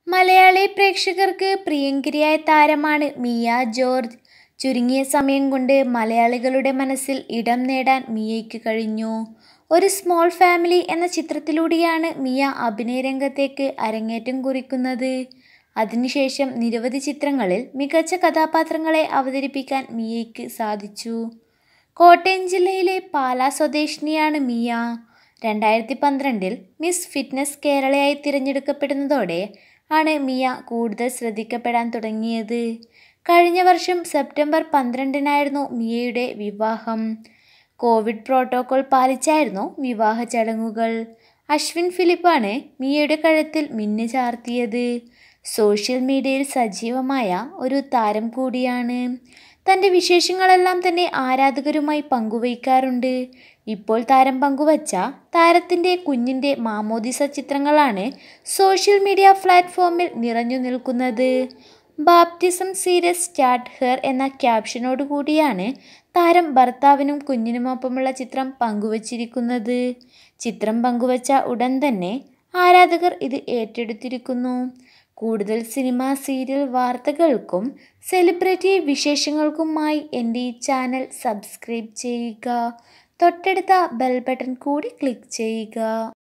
മലയാളി പ്രേക്ഷകർക്ക് പ്രിയങ്കരിയായ താരമാണ് മിയ ജോർജ്. ചുരുങ്ങിയ സമയം കൊണ്ട് മലയാളികളുടെ മനസ്സിൽ ഇടം നേടാൻ മിയയ്ക്ക് കഴിഞ്ഞു. ഒരു സ്മോൾ ഫാമിലി എന്ന ചിത്രത്തിലൂടെയാണ് മിയ അഭിനയരംഗത്തേക്ക് അരങ്ങേറ്റം കുറിക്കുന്നത്. അതിനുശേഷം നിരവധി ചിത്രങ്ങളിൽ മികച്ച കഥാപാത്രങ്ങളെ അവതരിപ്പിക്കാൻ മിയയ്ക്ക് സാധിച്ചു. കോട്ടയം ജില്ലയിലെ പാലാ സ്വദേശിനിയാണ് മിയ. രണ്ടായിരത്തി പന്ത്രണ്ടിൽ മിസ് ഫിറ്റ്നസ് കേരളയായി തിരഞ്ഞെടുക്കപ്പെടുന്നതോടെ ആണ് മിയ കൂടുതൽ ശ്രദ്ധിക്കപ്പെടാൻ തുടങ്ങിയത്. കഴിഞ്ഞ വർഷം സെപ്റ്റംബർ പന്ത്രണ്ടിനായിരുന്നു മിയയുടെ വിവാഹം. കോവിഡ് പ്രോട്ടോകോൾ പാലിച്ചായിരുന്നു വിവാഹ ചടങ്ങുകൾ. അശ്വിൻ ഫിലിപ്പാണ് മിയയുടെ കഴുത്തിൽ മിന്ന് ചാർത്തിയത്. സോഷ്യൽ മീഡിയയിൽ സജീവമായ ഒരു താരം കൂടിയാണ്. തന്റെ വിശേഷങ്ങളെല്ലാം തന്റെ ആരാധകരുമായി പങ്കുവയ്ക്കാറുണ്ട്. ഇപ്പോൾ താരം പങ്കുവച്ച താരത്തിന്റെ കുഞ്ഞിന്റെ മാമ്മോദീസ ചിത്രങ്ങളാണ് സോഷ്യൽ മീഡിയ പ്ലാറ്റ്ഫോമിൽ നിറഞ്ഞു നിൽക്കുന്നത്. ബാപ്റ്റിസം സീരിയസ് സ്റ്റാർട്ട് ഹിയർ എന്ന ക്യാപ്ഷനോടു കൂടിയാണ് താരം ഭർത്താവിനും കുഞ്ഞിനുമൊപ്പമുള്ള ചിത്രം പങ്കുവച്ചിരിക്കുന്നത്. ചിത്രം പങ്കുവച്ച ഉടൻ തന്നെ ആരാധകർ ഇത് ഏറ്റെടുത്തിരിക്കുന്നു. കൂടുതൽ സിനിമ, സീരിയൽ വാർത്തകൾക്കും സെലിബ്രിറ്റി വിശേഷങ്ങൾക്കുമായി എന്റെ ഈ ചാനൽ സബ്സ്ക്രൈബ് ചെയ്യുക. തൊട്ടടുത്ത ബെൽ ബട്ടൺ കൂടി ക്ലിക്ക് ചെയ്യുക.